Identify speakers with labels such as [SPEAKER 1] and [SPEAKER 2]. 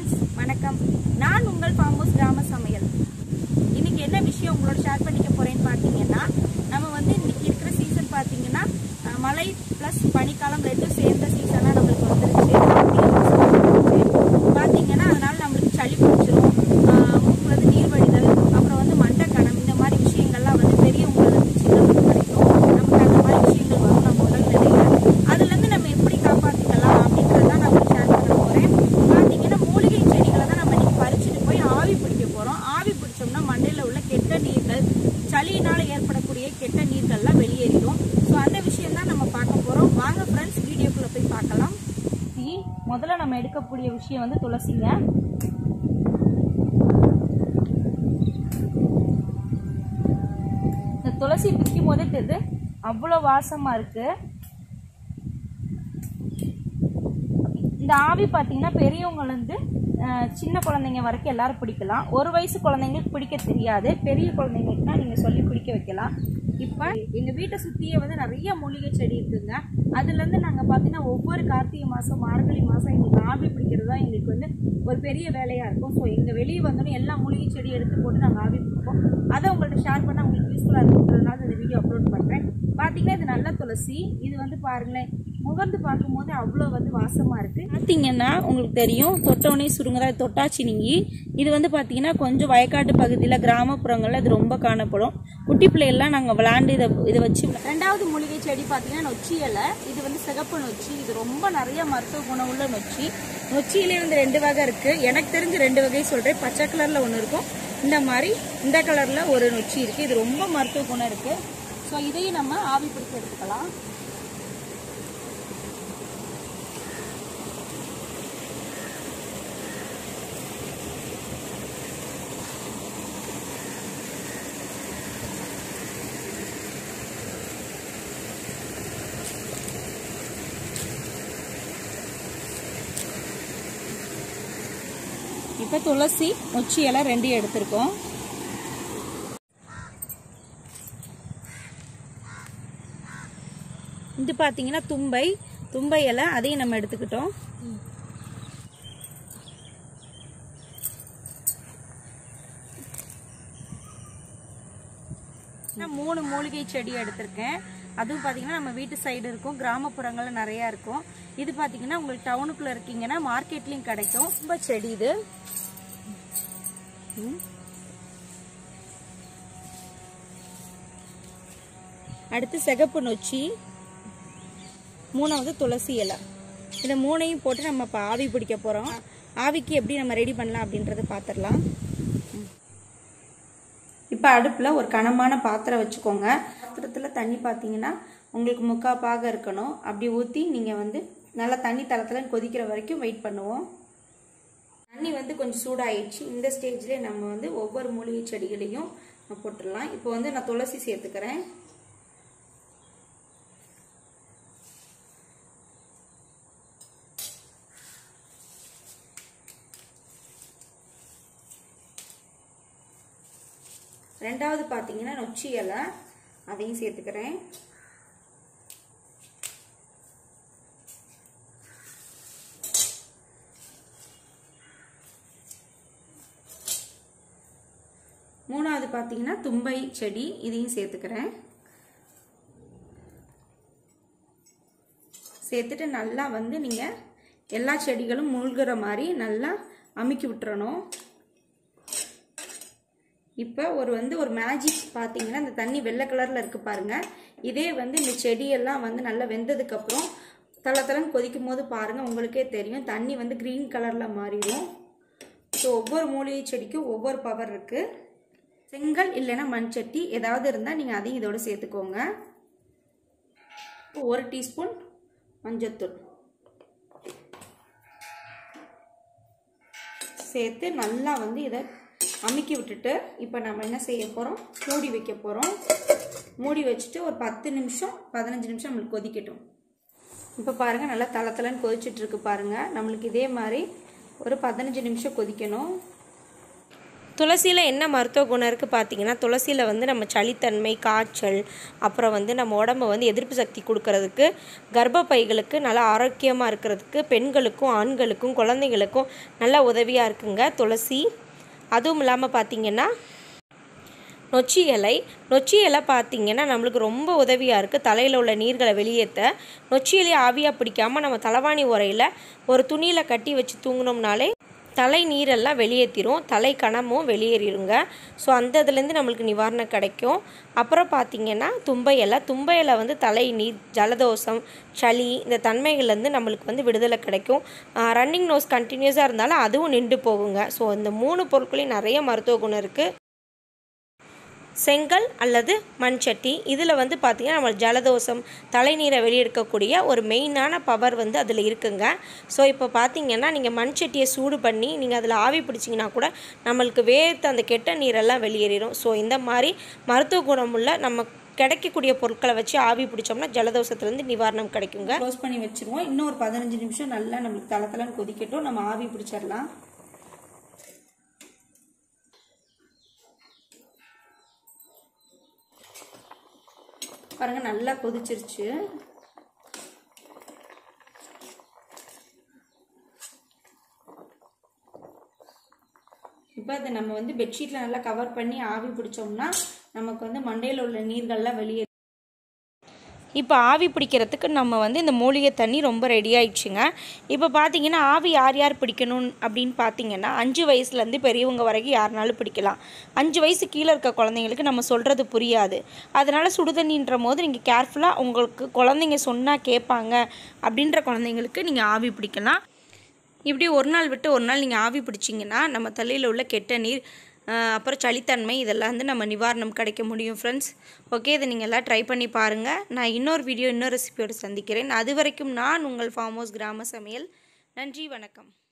[SPEAKER 1] Friends வணக்கம் நான் உங்கள் ஃபார்மோஸ் கிராம சமையல் இன்னைக்கு என்ன விஷயம் உங்களோட ஷேர் பண்ணிக்க போறேன்னு பார்த்தீங்கன்னா நம்ம வந்து இன்னைக்கு இருக்கிற சீசன் பார்த்தீங்கன்னா அஹ், மழை ப்ளஸ் பனிக்காலம் ரெண்டும் சேர்ந்த சீசனாக நம்மளுக்கு வந்துருச்சு கார்த்திகை மாசம் வந்துருச்சு. பார்த்தீங்கன்னா அதனால நம்மளுக்கு சளி பிடிச்சிரும் அஹ், மூக்குல இருந்து நீர் வடிதல் அப்புறம் வந்து மண்டக்கணம் இந்த மாதிரி விஷயங்கள்லாம் வந்து பெரியவங்கள இருந்து சின்னவங்களுக்கு வரைக்கும் நமக்கு அந்த மாதிரி விஷயங்கள் வரும் நம்ம உடல்நிலையில அதுல இருந்து நம்ம எப்படி காப்பாத்திக்கலாம் அப்படின்றத நான் ஷேர் பண்ண போறேன் பாத்தீங்கன்னா மூலிகை செடிகளை தான் நம்ம இன்னைக்கு பறிச்சுட்டு போய் ஆவி பிடிக்க போறோம் ஆவி பிடிச்சோம்னா மண்டையில உள்ள கெட்ட நீர்கள் சளியினால ஏற்படக்கூடிய கெட்ட நீர்கள்லாம் வெளியேறிடும் ஸோ அந்த விஷயம் தான் நம்ம பார்க்க போறோம் வாங்க ஃப்ரெண்ட்ஸ் வீடியோக்குள்ள போய் பார்க்கலாம் முதல்ல நம்ம எடுக்கக்கூடிய விஷயம் வந்து துளசிங்க இந்த துளசி பிக்கும் போதே தெரியுது அவ்வளோ வாசமா இருக்கு இந்த ஆவி பார்த்தீங்கன்னா பெரியவங்கல இருந்து அஹ், சின்ன குழந்தைங்க வரைக்கும் எல்லாரும் பிடிக்கலாம் ஒரு வயசு குழந்தைங்களுக்கு பிடிக்க தெரியாது பெரிய குழந்தைங்களுக்குனா நீங்கள் சொல்லி பிடிக்க வைக்கலாம் இப்போ எங்கள் வீட்டை சுற்றியே வந்து நிறைய மூலிகை செடி இருக்குங்க அதுலேருந்து நாங்கள் பார்த்தீங்கன்னா ஒவ்வொரு கார்த்திகை மாதம் மார்கழி மாதம் எங்களுக்கு ஆவி பிடிக்கிறது தான் எங்களுக்கு வந்து ஒரு பெரிய வேலையாக இருக்கும் ஸோ எங்கள் வெளியே வந்தோடனே எல்லா மூலிகை செடி எடுத்து போட்டு நாங்கள் ஆவி பிடிப்போம் அதை உங்கள்கிட்ட ஷேர் பண்ண உங்களுக்கு யூஸ்ஃபுல்லாக இருக்குன்றதுனால இந்த வீடியோ அப்லோட் பண்ணுறேன் பார்த்தீங்கன்னா இது நல்ல துளசி இது வந்து பாருங்களேன் முகர்ந்து பார்க்கும்போது அவ்வளோ வந்து வாசமாக இருக்குது பார்த்தீங்கன்னா உங்களுக்கு தெரியும் தொட்டவுனே சுருங்குறா தொட்டாச்சி நீங்கி இது வந்து பார்த்தீங்கன்னா கொஞ்சம் வயக்காட்டு பகுதியில் கிராமப்புறங்களில் இது ரொம்ப காணப்படும் குட்டி பிள்ளைகள்லாம் நாங்கள் விளாண்டு இதை இதை வச்சு ரெண்டாவது மூலிகை செடி பார்த்தீங்கன்னா நொச்சி இலை இது வந்து சிகப்பு நொச்சி இது ரொம்ப நிறைய மருத்துவ குணம் உள்ள நொச்சி நொச்சியிலே வந்து ரெண்டு வகை இருக்குது எனக்கு தெரிஞ்சு ரெண்டு வகை சொல்கிறேன் பச்சை கலரில் ஒன்று இருக்கும் இந்த மாதிரி இந்த கலரில் ஒரு நொச்சி இருக்குது இது ரொம்ப மருத்துவ குணம் இருக்குது ஸோ இதையும் நம்ம ஆவி பிடிச்சு எடுத்துக்கலாம் இப்போ துளசி நொச்சி இலை ரெண்டையும் எடுத்திருக்கோம் இது பார்த்தீங்கன்னா தும்பை தும்பை இலை அதையும் நம்ம எடுத்துக்கிட்டோம் நான் மூணு மூலிகை செடி எடுத்திருக்கேன் அதுவும் பார்த்தீங்கன்னா நம்ம வீட்டு சைடு இருக்கும் கிராமப்புறங்கள்ல நிறையா இருக்கும் இது பார்த்தீங்கன்னா உங்களுக்கு டவுனுக்குள்ள இருக்கீங்கன்னா மார்க்கெட்லயும் கிடைக்கும் ரொம்ப செடி இது ம். அடுத்து சிகப்பு நொச்சி மூணாவது துளசி இலை இந்த மூணையும் போட்டு நம்ம இப்போ ஆவி பிடிக்க போகிறோம் ஆவிக்கு எப்படி நம்ம ரெடி பண்ணலாம் அப்படின்றத பார்த்துடலாம் இப்போ அடுப்பில் ஒரு கனமான பாத்திரம் வச்சுக்கோங்க பாத்திரத்தில் தண்ணி பார்த்தீங்கன்னா உங்களுக்கு முக்கா பாக இருக்கணும் அப்படி ஊற்றி நீங்கள் வந்து நல்லா தண்ணி தளத்தில் கொதிக்கிற வரைக்கும் வெயிட் பண்ணுவோம் தண்ணி வந்து கொஞ்சம் சூடாயிடுச்சு இந்த ஸ்டேஜ்லேயே நம்ம வந்து ஒவ்வொரு மூலிகை செடிகளையும் போட்டுடலாம் இப்போ வந்து நான் துளசி சேர்த்துக்கிறேன் ரெண்டாவது பார்த்தீங்கன்னா நொச்சி இலை அதையும் சேர்த்துக்கிறேன் மூணாவது பார்த்தீங்கன்னா தும்பை செடி இதையும் சேர்த்துக்கிறேன் சேர்த்துட்டு நல்லா வந்து நீங்கள் எல்லா செடிகளும் மூழ்கிற மாதிரி நல்லா அமுக்கி விட்டுறணும் இப்போ ஒரு வந்து ஒரு மேஜிக் பார்த்தீங்கன்னா இந்த தண்ணி வெள்ளை கலரில் இருக்கு பாருங்க இதே வந்து இந்த செடியெல்லாம் வந்து நல்லா வெந்ததுக்கப்புறம் தள தளன்னு கொதிக்கும் போது பாருங்க உங்களுக்கே தெரியும் தண்ணி வந்து க்ரீன் கலரில் மாறிடும் ஸோ ஒவ்வொரு மூலிகை செடிக்கும் ஒவ்வொரு பவர் இருக்கு செங்கல் இல்லைன்னா மண் சட்டி ஏதாவது இருந்தால் நீங்கள் அதையும் இதோட சேர்த்துக்கோங்க ஒரு டீஸ்பூன் மஞ்சத்தூள் சேர்த்து நல்லா வந்து இதை அமுக்கி விட்டுட்டு இப்போ நம்ம என்ன செய்ய போகிறோம் மூடி வைக்க போகிறோம் மூடி வச்சுட்டு ஒரு பத்து நிமிஷம் பதினஞ்சு நிமிஷம் நம்மளுக்கு கொதிக்கட்டும் இப்போ பாருங்கள் நல்லா தள தளன்னு கொதிச்சிட்டு இருக்கு பாருங்கள் நம்மளுக்கு இதே மாதிரி ஒரு பதினஞ்சு நிமிஷம் கொதிக்கணும்
[SPEAKER 2] துளசியில் என்ன மருத்துவ குணம் இருக்குது பார்த்தீங்கன்னா துளசியில் வந்து நம்ம சளித்தன்மை காய்ச்சல் அப்புறம் வந்து நம்ம உடம்ப வந்து எதிர்ப்பு சக்தி கொடுக்கறதுக்கு கர்ப்பப்பைகளுக்கு நல்லா ஆரோக்கியமாக இருக்கிறதுக்கு பெண்களுக்கும் ஆண்களுக்கும் குழந்தைகளுக்கும் நல்லா உதவியாக இருக்குங்க துளசி அதுவும் இல்லாமல் பார்த்தீங்கன்னா நொச்சி இலை நொச்சி இலை பார்த்தீங்கன்னா நம்மளுக்கு ரொம்ப உதவியாக இருக்குது தலையில் உள்ள நீர்களை வெளியேற்ற நொச்சி இலையை ஆவியாக பிடிக்காமல் நம்ம தலைவாணி உரையில் ஒரு துணியில் கட்டி வச்சு தூங்கினோம்னாலே தலை நீரெல்லாம் வெளியேற்றிரும் தலை கணமும் வெளியேறிடுங்க ஸோ அந்த இதுலேருந்து நம்மளுக்கு நிவாரணம் கிடைக்கும் அப்புறம் பார்த்திங்கன்னா தும்பை இலை தும்பை இலை வந்து தலை நீர் ஜலதோஷம் சளி இந்த தன்மைகள்லேருந்து நம்மளுக்கு வந்து விடுதலை கிடைக்கும் ரன்னிங் நோஸ் கண்டினியூஸாக இருந்தாலும் அதுவும் நின்று போகுங்க ஸோ இந்த மூணு பொருட்களையும் நிறைய மருத்துவ குணம் இருக்குது செங்கல் அல்லது மண் சட்டி இதில் வந்து பார்த்திங்கன்னா நம்ம ஜலதோஷம் தலைநீரை வெளியெடுக்கக்கூடிய ஒரு மெயினான பவர் வந்து அதில் இருக்குங்க ஸோ இப்போ பார்த்தீங்கன்னா நீங்கள் மண் சட்டியை சூடு பண்ணி நீங்கள் அதில் ஆவி பிடிச்சிங்கன்னா கூட நம்மளுக்கு வேர்த்து அந்த கெட்ட நீரெல்லாம் வெளியேறிடும் ஸோ இந்த மாதிரி மருத்துவ குணமுள்ள நம்ம கிடைக்கக்கூடிய பொருட்களை வச்சு ஆவி பிடிச்சோம்னா ஜலதோஷத்துலேருந்து நிவாரணம் கிடைக்குங்க
[SPEAKER 1] க்ளோஸ் பண்ணி வச்சிருவோம் இன்னும் ஒரு பதினஞ்சு நிமிஷம் நல்லா நம்மளுக்கு தலை தலைன்னு கொதிக்கட்டும் நம்ம ஆவி பிடிச்சிடலாம் பாருங்க நல்லா கொதிச்சிருச்சு இப்போ அதை நம்ம வந்து பெட்ஷீட்டில் நல்லா கவர் பண்ணி ஆவி பிடிச்சோம்னா நமக்கு வந்து மண்டையில் உள்ள நீர்கள்லாம் வெளியே
[SPEAKER 2] இப்போ ஆவி பிடிக்கிறதுக்கு நம்ம வந்து இந்த மூலிகை தண்ணி ரொம்ப ரெடி ஆயிடுச்சுங்க இப்போ பார்த்தீங்கன்னா ஆவி யார் யார் பிடிக்கணும் அப்படின்னு பார்த்தீங்கன்னா அஞ்சு வயசுலேருந்து பெரியவங்க வரைக்கும் யாருனாலும் பிடிக்கலாம் அஞ்சு வயசு கீழே இருக்க குழந்தைங்களுக்கு நம்ம சொல்கிறது புரியாது அதனால் சுடுதண்ணின்ற போது நீங்கள் கேர்ஃபுல்லாக உங்களுக்கு குழந்தைங்க சொன்னால் கேட்பாங்க அப்படின்ற குழந்தைங்களுக்கு நீங்கள் ஆவி பிடிக்கலாம் இப்படி ஒரு நாள் விட்டு ஒரு நாள் நீங்கள் ஆவி பிடிச்சிங்கன்னா நம்ம தலையில் உள்ள கெட்ட நீர் ஆஹ் அப்புறம் சளித்தன்மை இதெல்லாம் வந்து நம்ம நிவாரணம் கிடைக்க முடியும் ஃப்ரெண்ட்ஸ் ஓகே இதை நீங்கள் எல்லாம் ட்ரை பண்ணி பாருங்கள் நான் இன்னொரு வீடியோ இன்னொரு ரெசிபியோடு சந்திக்கிறேன் அது வரைக்கும் நான் உங்கள் ஃபார்ம் ஹவுஸ் கிராம சமையல் நன்றி வணக்கம்